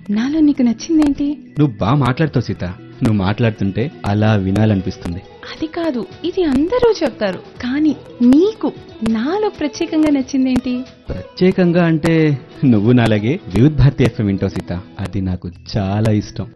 నాలో నీకు నచ్చిందేంటి నువ్వు బాగా మాట్లాడుతావు సీత నువ్వు మాట్లాడుతుంటే అలా వినాలనిపిస్తుంది అది కాదు ఇది అందరూ చెప్తారు కానీ నీకు నాలో ప్రత్యేకంగా నచ్చిందేంటి ప్రత్యేకంగా అంటే నువ్వు నాలాగే వివిధ్ భారతి ఎఫ్ఎం వింటావు సీత అది నాకు చాలా ఇష్టం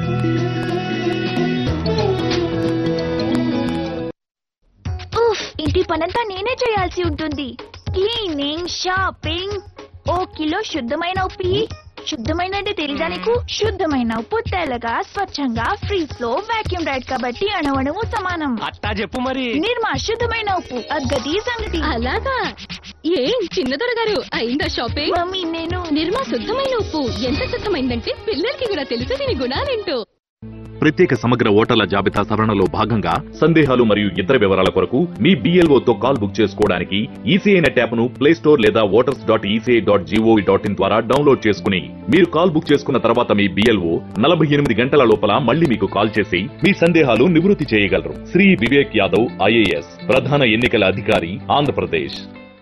ఉఫ్ ఇంటి పనంతా నేనే చేయాల్సి ఉంటుంది క్లీనింగ్ షాపింగ్ ఓ కిలో శుద్ధమైన ఉప్పు ఇయ్యి. శుద్ధమైన అంటే తెలీదా నీకు శుద్ధమైన ఉప్పు తెల్లగా స్వచ్ఛంగా ఫ్రీజ్ లో వాక్యూమ్ రైడ్ కాబట్టి అణవణము సమానం అట్టా చెప్పు మరి నిర్మా శుద్ధమైన ఉప్పు అగ్గది సంగతి అలాగా ఏం చిన్నదొర గారు అయిందా షాపింగ్ మమ్మీ నేను నిర్మా శుద్ధమైన ఉప్పు ఎంత శుద్ధమైందంటే పిల్లలకి కూడా తెలుసు దీని గుణాలేంటో ప్రత్యేక సమగ్ర ఓటర్ల జాబితా సవరణలో భాగంగా సందేహాలు మరియు ఇతర వివరాల కొరకు మీ BLO తో కాల్ బుక్ చేసుకోవడానికి ఈసీఐ నెట్ యాప్ ను ప్లే స్టోర్ లేదా voters dot ECI dot gov dot in ద్వారా డౌన్లోడ్ చేసుకుని మీరు కాల్ బుక్ చేసుకున్న తర్వాత మీ బిఎల్ఓ నలభై ఎనిమిది గంటల లోపల మళ్ళీ మీకు కాల్ చేసి మీ సందేహాలు నివృత్తి చేయగలరు శ్రీ వివేక్ యాదవ్ ఐఏఎస్ ప్రధాన ఎన్నికల అధికారి ఆంధ్రప్రదేశ్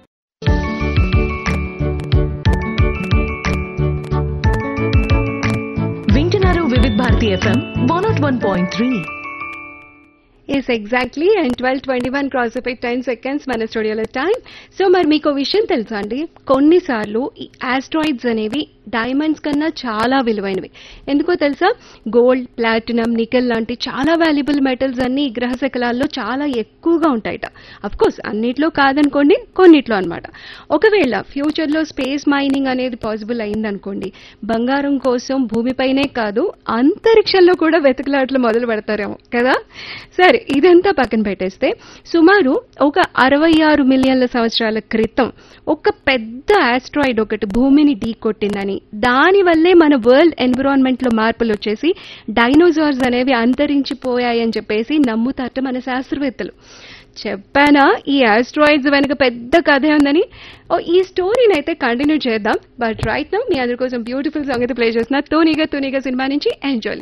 వింటున్నారు Vividh Bharati FM one naught one point three yes exactly and twelve twenty one cross అయిపోయి టెన్ సెకండ్స్ మన స్టూడియోలో టైం సో మరి మీకు ఓ విషయం తెలుసా అండి కొన్నిసార్లు ఈ ఆస్ట్రాయిడ్స్ అనేవి డైమండ్స్ కన్నా చాలా విలువైనవి ఎందుకో తెలుసా గోల్డ్ ప్లాటినం నికెల్ లాంటి చాలా వాల్యుబుల్ మెటల్స్ అన్ని ఈ గ్రహ శకలాల్లో చాలా ఎక్కువగా ఉంటాయట అఫ్ కోర్స్ అన్నిట్లో కాదనుకోండి కొన్నిట్లో అన్నమాట ఒకవేళ ఫ్యూచర్లో స్పేస్ మైనింగ్ అనేది పాసిబుల్ అయిందనుకోండి బంగారం కోసం భూమిపైనే కాదు అంతరిక్షంలో కూడా వెతుకులాట్లు మొదలు పెడతారేమో కదా సరే ఇదంతా పక్కన పెట్టేస్తే సుమారు ఒక అరవై ఆరు మిలియన్ల సంవత్సరాల క్రితం ఒక పెద్ద ఆస్ట్రాయిడ్ ఒకటి భూమిని ఢీకొట్టిందని దానివల్లే మన వరల్డ్ ఎన్విరాన్మెంట్ లో మార్పులు వచ్చేసి డైనోసార్స్ అనేవి అంతరించిపోయాయని చెప్పేసి నమ్ముతారట మన శాస్త్రవేత్తలు చెప్పానా ఈ ఆస్ట్రాయిడ్స్ వెనుక పెద్ద కథే ఉందని ఓ ఈ స్టోరీని అయితే కంటిన్యూ చేద్దాం బట్ రైట్ నౌ మీ అందరి కోసం బ్యూటిఫుల్ సాంగ్ అయితే ప్లే చేస్తున్నా తూనిగా తూనిగా సినిమా నుంచి ఎంజాయ్